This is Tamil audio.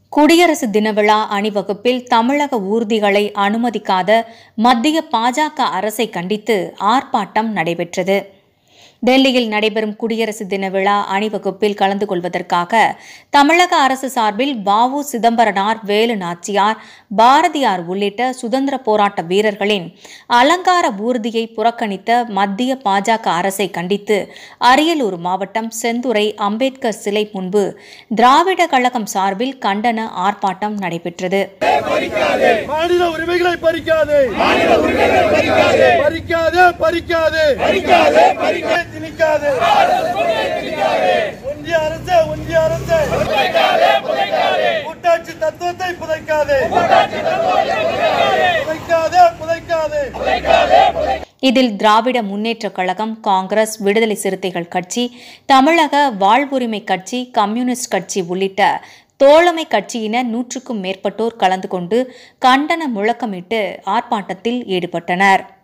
குடியரசு தின விழா அணிவகுப்பில் தமிழக ஊர்திகளை அனுமதிக்காத மத்திய பாஜக அரசை கண்டித்து ஆர்ப்பாட்டம் நடைபெற்றது டெல்லியில் நடைபெறும் குடியரசு தின விழா அணிவகுப்பில் கலந்து கொள்வதற்காக தமிழக அரசு சார்பில் வாவு சிதம்பரனார் வேலு நாச்சியார் பாரதியார் உள்ளிட்ட சுதந்திர போராட்ட வீரர்களின் அலங்கார ஊர்தியை புறக்கணித்த மத்திய பாஜக அரசை கண்டித்து அரியலூர் மாவட்டம் செந்துறை அம்பேத்கர் சிலை முன்பு திராவிட கழகம் சார்பில் கண்டன ஆர்ப்பாட்டம் நடைபெற்றது மாநில உரிமைகளை பறிக்காதே பறிக்காதே பறிக்காதே பறிக்காதே திணிக்காதே ஒன்றிய அரசு ஒன்றிய அரசு கூட்டாட்சி தத்துவத்தை புதைக்காதே புதைக்காதே புதைக்காதே இதில் திராவிட முன்னேற்றக் கழகம் காங்கிரஸ் விடுதலை சிறுத்தைகள் கட்சி தமிழக வாழ்வுரிமை கட்சி கம்யூனிஸ்ட் கட்சி உள்ளிட்ட தோழமை கட்சியினர் நூற்றுக்கும் மேற்பட்டோர் கலந்து கொண்டு கண்டன முழக்கமிட்டு ஆர்ப்பாட்டத்தில் ஈடுபட்டனர்